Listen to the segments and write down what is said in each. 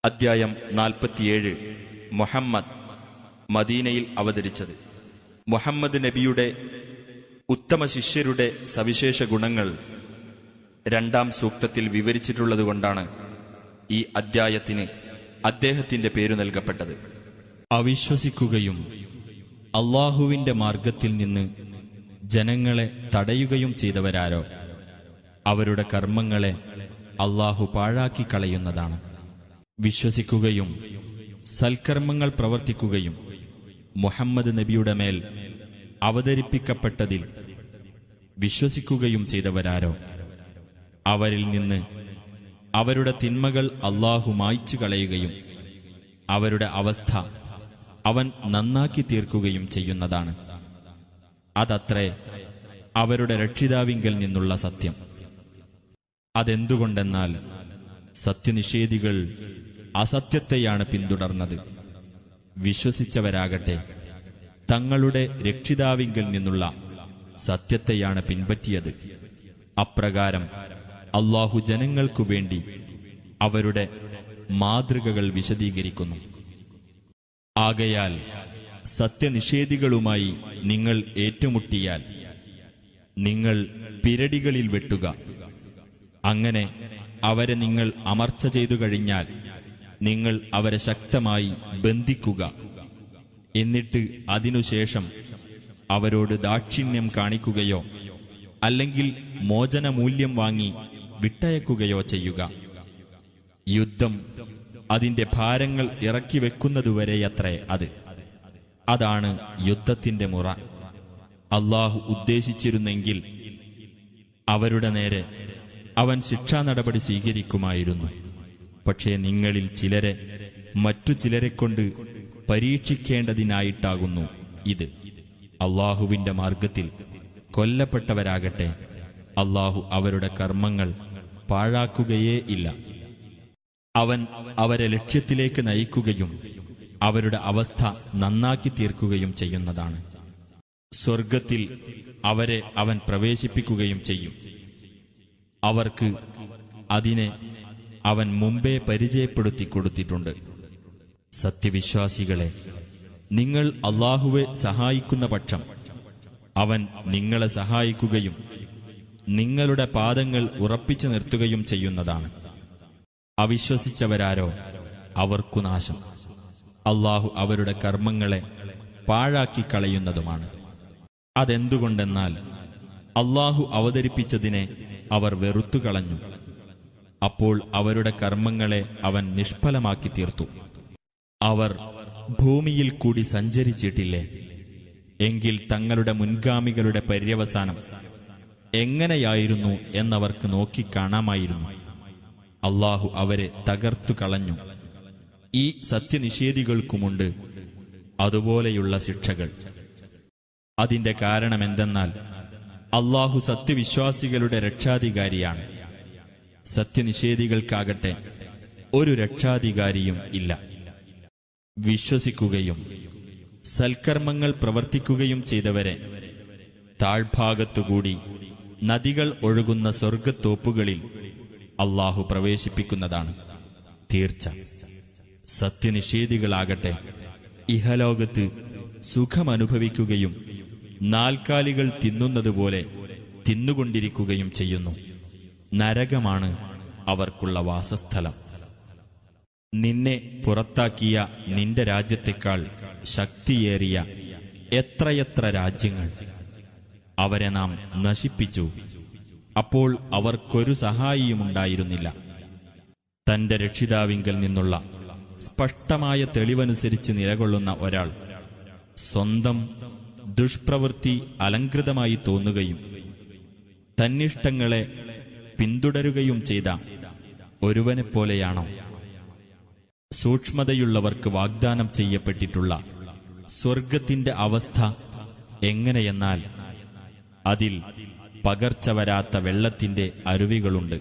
അദ്ധ്യായം നാൽപ്പത്തിയേഴ് മുഹമ്മദ് മദീനയിൽ അവതരിച്ചത് മുഹമ്മദ് നബിയുടെ ഉത്തമ ശിഷ്യരുടെ സവിശേഷ ഗുണങ്ങൾ രണ്ടാം സൂക്തത്തിൽ വിവരിച്ചിട്ടുള്ളതുകൊണ്ടാണ് ഈ അദ്ധ്യായത്തിന് അദ്ദേഹത്തിന്റെ പേരു നൽകപ്പെട്ടത് അവിശ്വസിക്കുകയും അള്ളാഹുവിന്റെ മാർഗത്തിൽ നിന്ന് ജനങ്ങളെ തടയുകയും ചെയ്തവരാരോ അവരുടെ കർമ്മങ്ങളെ അള്ളാഹു പാഴാക്കി കളയുന്നതാണ് വിശ്വസിക്കുകയും സൽക്കർമ്മങ്ങൾ പ്രവർത്തിക്കുകയും മുഹമ്മദ് നബിയുടെ മേൽ അവതരിപ്പിക്കപ്പെട്ടതിൽ വിശ്വസിക്കുകയും ചെയ്തവരാരോ അവരിൽ നിന്ന് അവരുടെ തിന്മകൾ അള്ളാഹു മായ്ച്ചു കളയുകയും അവരുടെ അവസ്ഥ അവൻ നന്നാക്കി തീർക്കുകയും ചെയ്യുന്നതാണ് അതത്രേ അവരുടെ രക്ഷിതാവിങ്കൽ നിന്നുള്ള സത്യം അതെന്തുകൊണ്ടെന്നാൽ സത്യനിഷേധികൾ അസത്യത്തെയാണ് പിന്തുടർന്നത് വിശ്വസിച്ചവരാകട്ടെ തങ്ങളുടെ രക്ഷിതാവിങ്കൽ നിന്നുള്ള സത്യത്തെയാണ് പിൻപറ്റിയത് അപ്രകാരം അള്ളാഹു ജനങ്ങൾക്കു വേണ്ടി അവരുടെ മാതൃകകൾ വിശദീകരിക്കുന്നു ആകയാൽ സത്യനിഷേധികളുമായി നിങ്ങൾ ഏറ്റുമുട്ടിയാൽ നിങ്ങൾ പിരടികളിൽ വെട്ടുക അങ്ങനെ അവരെ നിങ്ങൾ അമർച്ച ചെയ്തു കഴിഞ്ഞാൽ നിങ്ങൾ അവരെ ശക്തമായി ബന്ധിക്കുക എന്നിട്ട് അതിനുശേഷം അവരോട് ദാക്ഷിണ്യം കാണിക്കുകയോ അല്ലെങ്കിൽ മോചനമൂല്യം വാങ്ങി വിട്ടയക്കുകയോ ചെയ്യുക യുദ്ധം അതിന്റെ ഭാരങ്ങൾ ഇറക്കി വെക്കുന്നതുവരെയത്രേ അത് അതാണ് യുദ്ധത്തിന്റെ മുറ അള്ളാഹു ഉദ്ദേശിച്ചിരുന്നെങ്കിൽ അവരുടെ നേരെ അവൻ ശിക്ഷാ നടപടി സ്വീകരിക്കുമായിരുന്നു പക്ഷേ നിങ്ങളിൽ ചിലരെ മറ്റു ചിലരെ കൊണ്ട് പരീക്ഷിക്കേണ്ടതിനായിട്ടാകുന്നു ഇത് അള്ളാഹുവിന്റെ മാർഗത്തിൽ കൊല്ലപ്പെട്ടവരാകട്ടെ അള്ളാഹു അവരുടെ കർമ്മങ്ങൾ പാഴാക്കുകയേ ഇല്ല അവൻ അവരെ ലക്ഷ്യത്തിലേക്ക് നയിക്കുകയും അവരുടെ അവസ്ഥ നന്നാക്കി തീർക്കുകയും ചെയ്യുന്നതാണ് സ്വർഗത്തിൽ അവരെ അവൻ പ്രവേശിപ്പിക്കുകയും ചെയ്യും അവർക്ക് അതിനെ അവൻ മുമ്പേ പരിചയപ്പെടുത്തി കൊടുത്തിട്ടുണ്ട് സത്യവിശ്വാസികളെ നിങ്ങൾ അള്ളാഹുവെ സഹായിക്കുന്ന പക്ഷം അവൻ നിങ്ങളെ സഹായിക്കുകയും നിങ്ങളുടെ പാദങ്ങൾ ഉറപ്പിച്ചു നിർത്തുകയും ചെയ്യുന്നതാണ് അവിശ്വസിച്ചവരാരോ അവർക്കു നാശം അള്ളാഹു അവരുടെ കർമ്മങ്ങളെ പാഴാക്കി കളയുന്നതുമാണ് അതെന്തുകൊണ്ടെന്നാൽ അള്ളാഹു അവതരിപ്പിച്ചതിനെ അവർ വെറുത്തു കളഞ്ഞു അപ്പോൾ അവരുടെ കർമ്മങ്ങളെ അവൻ നിഷ്ഫലമാക്കി തീർത്തു അവർ ഭൂമിയിൽ കൂടി സഞ്ചരിച്ചിട്ടില്ലേ എങ്കിൽ തങ്ങളുടെ മുൻഗാമികളുടെ പര്യവസാനം എങ്ങനെയായിരുന്നു എന്നവർക്ക് നോക്കിക്കാണാമായിരുന്നു അള്ളാഹു അവരെ തകർത്തു കളഞ്ഞു ഈ സത്യനിഷേധികൾക്കുമുണ്ട് അതുപോലെയുള്ള ശിക്ഷകൾ അതിന്റെ കാരണമെന്തെന്നാൽ അള്ളാഹു സത്യവിശ്വാസികളുടെ രക്ഷാധികാരിയാണ് സത്യനിഷേധികൾക്കാകട്ടെ ഒരു രക്ഷാധികാരിയും ഇല്ല വിശ്വസിക്കുകയും സൽക്കർമ്മങ്ങൾ പ്രവർത്തിക്കുകയും ചെയ്തവരെ താഴ്ഭാഗത്തുകൂടി നദികൾ ഒഴുകുന്ന സ്വർഗത്തോപ്പുകളിൽ അള്ളാഹു പ്രവേശിപ്പിക്കുന്നതാണ് തീർച്ച സത്യനിഷേധികളാകട്ടെ ഇഹലോകത്ത് സുഖമനുഭവിക്കുകയും നാൽക്കാലികൾ തിന്നുന്നതുപോലെ തിന്നുകൊണ്ടിരിക്കുകയും ചെയ്യുന്നു നരകമാണ് അവർക്കുള്ള വാസസ്ഥലം നിന്നെ പുറത്താക്കിയ നിന്റെ രാജ്യത്തെക്കാൾ ശക്തിയേറിയ എത്രയെത്ര രാജ്യങ്ങൾ അവരെ നാം നശിപ്പിച്ചു അപ്പോൾ അവർക്കൊരു സഹായിയുമുണ്ടായിരുന്നില്ല തന്റെ രക്ഷിതാവിങ്കൽ നിന്നുള്ള സ്പഷ്ടമായ തെളിവനുസരിച്ച് നിലകൊള്ളുന്ന ഒരാൾ സ്വന്തം ദുഷ്പ്രവൃത്തി അലങ്കൃതമായി തോന്നുകയും തന്നിഷ്ടങ്ങളെ പിന്തുടരുകയും ചെയ്ത ഒരുവനെപ്പോലെയാണോ സൂക്ഷ്മതയുള്ളവർക്ക് വാഗ്ദാനം ചെയ്യപ്പെട്ടിട്ടുള്ള സ്വർഗത്തിന്റെ അവസ്ഥ എങ്ങനെയെന്നാൽ അതിൽ പകർച്ച വരാത്ത വെള്ളത്തിന്റെ അരുവികളുണ്ട്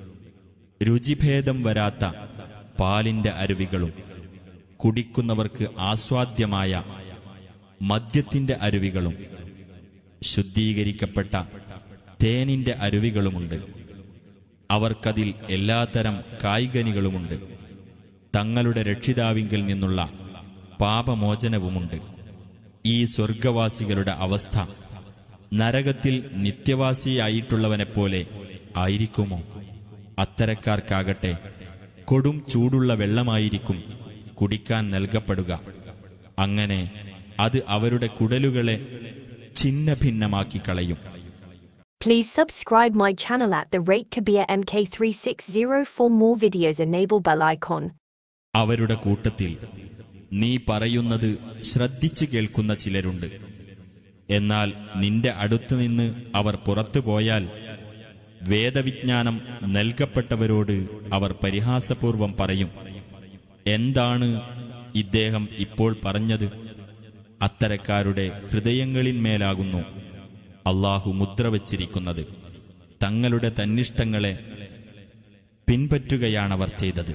രുചിഭേദം വരാത്ത പാലിന്റെ അരുവികളും കുടിക്കുന്നവർക്ക് ആസ്വാദ്യമായ മദ്യത്തിന്റെ അരുവികളും ശുദ്ധീകരിക്കപ്പെട്ട തേനിന്റെ അരുവികളുമുണ്ട് അവർക്കതിൽ എല്ലാത്തരം കായ്കനികളുമുണ്ട് തങ്ങളുടെ രക്ഷിതാവിങ്കിൽ നിന്നുള്ള പാപമോചനവുമുണ്ട് ഈ സ്വർഗവാസികളുടെ അവസ്ഥ നരകത്തിൽ നിത്യവാസിയായിട്ടുള്ളവനെപ്പോലെ ആയിരിക്കുമോ അത്തരക്കാർക്കാകട്ടെ കൊടും ചൂടുള്ള വെള്ളമായിരിക്കും കുടിക്കാൻ നൽകപ്പെടുക അങ്ങനെ അത് അവരുടെ കുടലുകളെ ഛിന്ന ഭിന്നമാക്കി കളയും Please subscribe my channel at the rate Kabir MK360 for more videos. Enable bell icon. അവരുടെ കൂട്ടത്തിൽ നീ പറയുന്നത് ശ്രദ്ധിച്ചു കേൾക്കുന്ന ചിലരുണ്ട് എന്നാൽ നിന്റെ അടുത്തുനിന്ന് അവർ പുറത്തു പോയാൽ വേദവിജ്ഞാനം നൽകപ്പെട്ടവരോട് അവർ പരിഹാസപൂർവം പറയും എന്താണ് ഇദ്ദേഹം ഇപ്പോൾ പറഞ്ഞത് അത്തരക്കാരുടെ ഹൃദയങ്ങളിന്മേലാകുന്നു അള്ളാഹു മുദ്ര വച്ചിരിക്കുന്നത് തങ്ങളുടെ തന്നിഷ്ടങ്ങളെ പിൻപറ്റുകയാണവർ ചെയ്തത്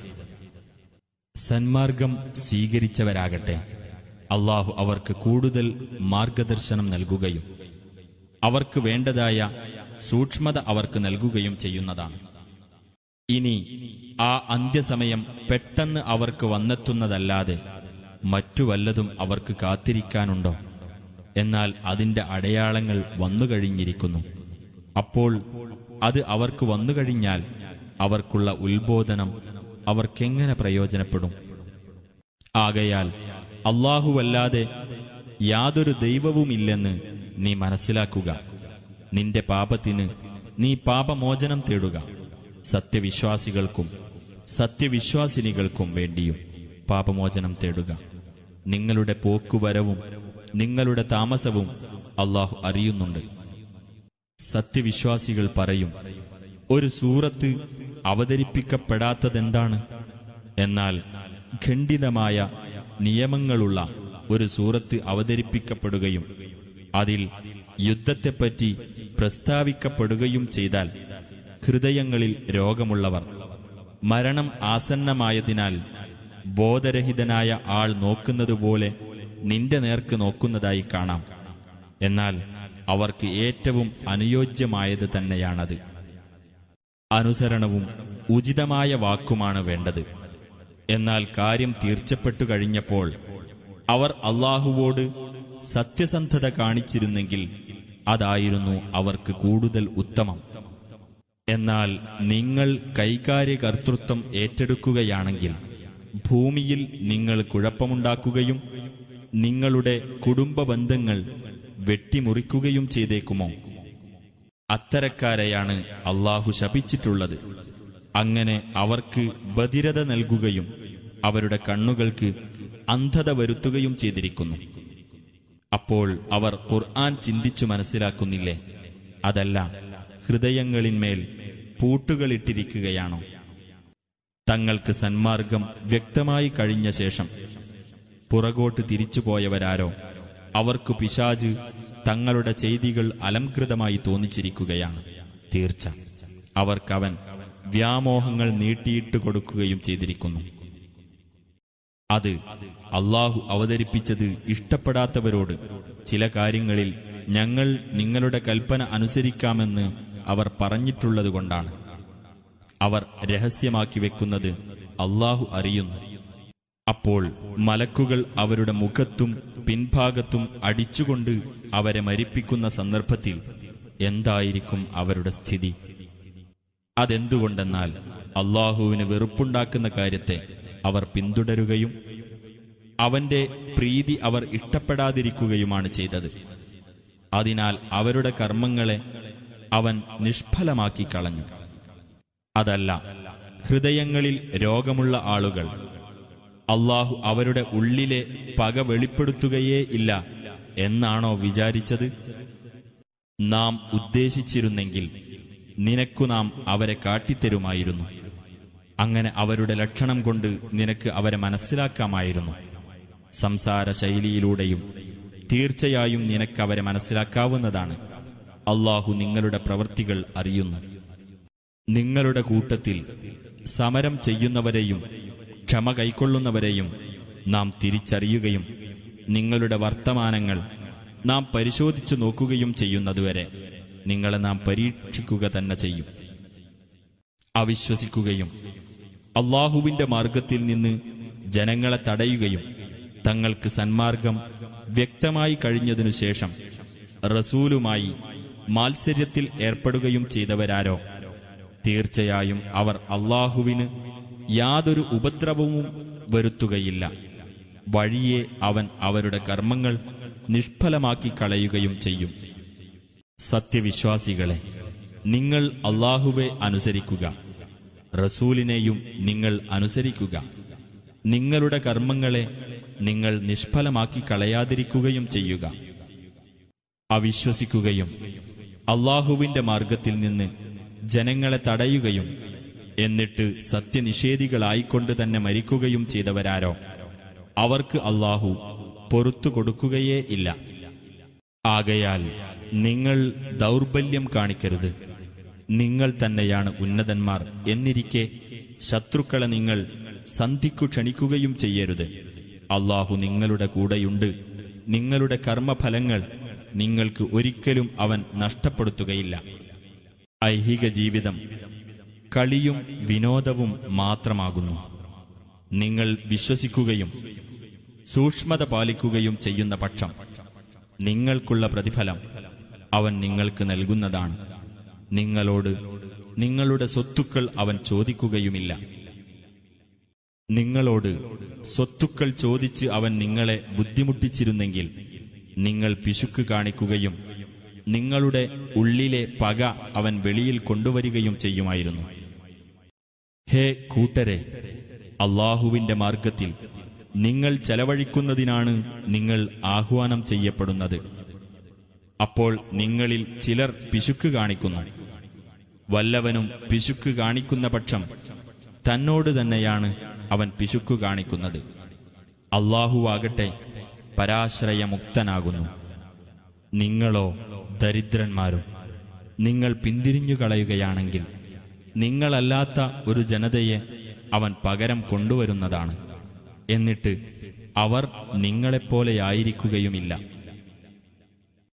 സന്മാർഗം സ്വീകരിച്ചവരാകട്ടെ അള്ളാഹു അവർക്ക് കൂടുതൽ മാർഗദർശനം നൽകുകയും അവർക്ക് വേണ്ടതായ സൂക്ഷ്മത അവർക്ക് നൽകുകയും ചെയ്യുന്നതാണ് ഇനി ആ അന്ത്യസമയം പെട്ടെന്ന് അവർക്ക് വന്നെത്തുന്നതല്ലാതെ മറ്റു വല്ലതും അവർക്ക് കാത്തിരിക്കാനുണ്ടോ എന്നാൽ അതിന്റെ അടയാളങ്ങൾ വന്നുകഴിഞ്ഞിരിക്കുന്നു അപ്പോൾ അത് അവർക്ക് വന്നുകഴിഞ്ഞാൽ അവർക്കുള്ള ഉത്ബോധനം അവർക്കെങ്ങനെ പ്രയോജനപ്പെടും ആകയാൽ അള്ളാഹുവല്ലാതെ യാതൊരു ദൈവവുമില്ലെന്ന് നീ മനസ്സിലാക്കുക നിന്റെ പാപത്തിന് നീ പാപമോചനം തേടുക സത്യവിശ്വാസികൾക്കും സത്യവിശ്വാസിനികൾക്കും വേണ്ടിയും പാപമോചനം തേടുക നിങ്ങളുടെ പോക്കുവരവും നിങ്ങളുടെ താമസവും അള്ളാഹു അറിയുന്നുണ്ട് സത്യവിശ്വാസികൾ പറയും ഒരു സൂറത്ത് അവതരിപ്പിക്കപ്പെടാത്തതെന്താണ് എന്നാൽ ഖണ്ഡിതമായ നിയമങ്ങളുള്ള ഒരു സൂറത്ത് അവതരിപ്പിക്കപ്പെടുകയും അതിൽ യുദ്ധത്തെപ്പറ്റി പ്രസ്താവിക്കപ്പെടുകയും ചെയ്താൽ ഹൃദയങ്ങളിൽ രോഗമുള്ളവർ മരണം ആസന്നമായതിനാൽ ബോധരഹിതനായ ആൾ നോക്കുന്നതുപോലെ നിന്റെ നേർക്ക് നോക്കുന്നതായി കാണാം എന്നാൽ അവർക്ക് ഏറ്റവും അനുയോജ്യമായത് തന്നെയാണത് അനുസരണവും ഉചിതമായ വാക്കുമാണ് വേണ്ടത് എന്നാൽ കാര്യം തീർച്ചപ്പെട്ടു കഴിഞ്ഞപ്പോൾ അവർ അള്ളാഹുവോട് സത്യസന്ധത കാണിച്ചിരുന്നെങ്കിൽ അതായിരുന്നു അവർക്ക് കൂടുതൽ ഉത്തമം എന്നാൽ നിങ്ങൾ കൈകാര്യകർത്തൃത്വം ഏറ്റെടുക്കുകയാണെങ്കിൽ ഭൂമിയിൽ നിങ്ങൾ കുഴപ്പമുണ്ടാക്കുകയും നിങ്ങളുടെ കുടുംബ ബന്ധങ്ങൾ വെട്ടിമുറിക്കുകയും ചെയ്തേക്കുമോ അത്തരക്കാരെയാണ് അള്ളാഹു ശപിച്ചിട്ടുള്ളത് അങ്ങനെ അവർക്ക് ബധിരത നൽകുകയും അവരുടെ കണ്ണുകൾക്ക് അന്ധത വരുത്തുകയും ചെയ്തിരിക്കുന്നു അപ്പോൾ അവർ ഖുർആൻ ചിന്തിച്ചു മനസ്സിലാക്കുന്നില്ലേ അതല്ല ഹൃദയങ്ങളിന്മേൽ പൂട്ടുകളിട്ടിരിക്കുകയാണോ തങ്ങൾക്ക് സന്മാർഗം വ്യക്തമായി കഴിഞ്ഞ ശേഷം പുറകോട്ട് തിരിച്ചുപോയവരാരോ അവർക്ക് പിശാജ് തങ്ങളുടെ ചെയ്തികൾ അലംകൃതമായി തോന്നിച്ചിരിക്കുകയാണ് തീർച്ച അവർക്കവൻ വ്യാമോഹങ്ങൾ നീട്ടിയിട്ട് കൊടുക്കുകയും ചെയ്തിരിക്കുന്നു അത് അള്ളാഹു അവതരിപ്പിച്ചത് ഇഷ്ടപ്പെടാത്തവരോട് ചില കാര്യങ്ങളിൽ ഞങ്ങൾ നിങ്ങളുടെ കൽപ്പന അനുസരിക്കാമെന്ന് അവർ പറഞ്ഞിട്ടുള്ളതുകൊണ്ടാണ് അവർ രഹസ്യമാക്കി വെക്കുന്നത് അള്ളാഹു അറിയുന്നു അപ്പോൾ മലക്കുകൾ അവരുടെ മുഖത്തും പിൻഭാഗത്തും അടിച്ചുകൊണ്ട് അവരെ മരിപ്പിക്കുന്ന സന്ദർഭത്തിൽ എന്തായിരിക്കും അവരുടെ സ്ഥിതി അതെന്തുകൊണ്ടെന്നാൽ അള്ളാഹുവിന് വെറുപ്പുണ്ടാക്കുന്ന കാര്യത്തെ അവർ പിന്തുടരുകയും അവന്റെ പ്രീതി അവർ ഇഷ്ടപ്പെടാതിരിക്കുകയുമാണ് ചെയ്തത് അതിനാൽ അവരുടെ കർമ്മങ്ങളെ അവൻ നിഷ്ഫലമാക്കി കളഞ്ഞു അതല്ല ഹൃദയങ്ങളിൽ രോഗമുള്ള ആളുകൾ അള്ളാഹു അവരുടെ ഉള്ളിലെ പക വെളിപ്പെടുത്തുകയേ ഇല്ല എന്നാണോ വിചാരിച്ചത് നാം ഉദ്ദേശിച്ചിരുന്നെങ്കിൽ നിനക്കു നാം അവരെ കാട്ടിത്തരുമായിരുന്നു അങ്ങനെ അവരുടെ ലക്ഷണം കൊണ്ട് നിനക്ക് അവരെ മനസ്സിലാക്കാമായിരുന്നു സംസാര ശൈലിയിലൂടെയും തീർച്ചയായും നിനക്ക് അവരെ മനസ്സിലാക്കാവുന്നതാണ് അള്ളാഹു നിങ്ങളുടെ പ്രവൃത്തികൾ അറിയുന്നു നിങ്ങളുടെ കൂട്ടത്തിൽ സമരം ചെയ്യുന്നവരെയും ക്ഷമ കൈക്കൊള്ളുന്നവരെയും നാം തിരിച്ചറിയുകയും നിങ്ങളുടെ വർത്തമാനങ്ങൾ നാം പരിശോധിച്ചു നോക്കുകയും ചെയ്യുന്നതുവരെ നിങ്ങളെ നാം പരീക്ഷിക്കുക തന്നെ ചെയ്യും അവിശ്വസിക്കുകയും അള്ളാഹുവിന്റെ മാർഗത്തിൽ നിന്ന് ജനങ്ങളെ തടയുകയും തങ്ങൾക്ക് സന്മാർഗം വ്യക്തമായി കഴിഞ്ഞതിനു ശേഷം റസൂലുമായി മാത്സര്യത്തിൽ ഏർപ്പെടുകയും ചെയ്തവരാരോ തീർച്ചയായും അവർ അള്ളാഹുവിന് യാതൊരു ഉപദ്രവവും വരുത്തുകയില്ല വഴിയെ അവൻ അവരുടെ കർമ്മങ്ങൾ നിഷ്ഫലമാക്കി കളയുകയും ചെയ്യും സത്യവിശ്വാസികളെ നിങ്ങൾ അള്ളാഹുവെ അനുസരിക്കുക റസൂലിനെയും നിങ്ങൾ അനുസരിക്കുക നിങ്ങളുടെ കർമ്മങ്ങളെ നിങ്ങൾ നിഷ്ഫലമാക്കി കളയാതിരിക്കുകയും ചെയ്യുക അവിശ്വസിക്കുകയും അള്ളാഹുവിന്റെ മാർഗത്തിൽ നിന്ന് ജനങ്ങളെ തടയുകയും എന്നിട്ട് സത്യനിഷേധികളായിക്കൊണ്ട് തന്നെ മരിക്കുകയും ചെയ്തവരാരോ അവർക്ക് അള്ളാഹു പൊറത്തു കൊടുക്കുകയേ ഇല്ല ആകയാൽ നിങ്ങൾ ദൗർബല്യം കാണിക്കരുത് നിങ്ങൾ തന്നെയാണ് ഉന്നതന്മാർ എന്നിരിക്കെ ശത്രുക്കളെ നിങ്ങൾ സന്ധിക്കു ക്ഷണിക്കുകയും ചെയ്യരുത് അള്ളാഹു നിങ്ങളുടെ കൂടെയുണ്ട് നിങ്ങളുടെ കർമ്മഫലങ്ങൾ നിങ്ങൾക്ക് ഒരിക്കലും അവൻ നഷ്ടപ്പെടുത്തുകയില്ല ഐഹിക ജീവിതം കളിയും വിനോദവും മാത്രമാകുന്നു നിങ്ങൾ വിശ്വസിക്കുകയും സൂക്ഷ്മത പാലിക്കുകയും ചെയ്യുന്ന പക്ഷം നിങ്ങൾക്കുള്ള പ്രതിഫലം അവൻ നിങ്ങൾക്ക് നൽകുന്നതാണ് നിങ്ങളോട് നിങ്ങളുടെ സ്വത്തുക്കൾ അവൻ ചോദിക്കുകയുമില്ല നിങ്ങളോട് സ്വത്തുക്കൾ ചോദിച്ച് അവൻ നിങ്ങളെ ബുദ്ധിമുട്ടിച്ചിരുന്നെങ്കിൽ നിങ്ങൾ പിശുക്ക് കാണിക്കുകയും നിങ്ങളുടെ ഉള്ളിലെ പക അവൻ വെളിയിൽ കൊണ്ടുവരികയും ചെയ്യുമായിരുന്നു ഹേ കൂട്ടരെ അള്ളാഹുവിന്റെ മാർഗത്തിൽ നിങ്ങൾ ചെലവഴിക്കുന്നതിനാണ് നിങ്ങൾ ആഹ്വാനം ചെയ്യപ്പെടുന്നത് അപ്പോൾ നിങ്ങളിൽ ചിലർ പിശുക്ക് കാണിക്കുന്നു വല്ലവനും പിശുക്ക് കാണിക്കുന്ന പക്ഷം തന്നോട് തന്നെയാണ് അവൻ പിശുക്ക് കാണിക്കുന്നത് അള്ളാഹുവാകട്ടെ പരാശ്രയമുക്തനാകുന്നു നിങ്ങളോ ദരിദ്രന്മാരും നിങ്ങൾ പിന്തിരിഞ്ഞു കളയുകയാണെങ്കിൽ നിങ്ങളല്ലാത്ത ഒരു ജനതയെ അവൻ പകരം കൊണ്ടുവരുന്നതാണ് എന്നിട്ട് അവർ നിങ്ങളെപ്പോലെയായിരിക്കുകയുമില്ല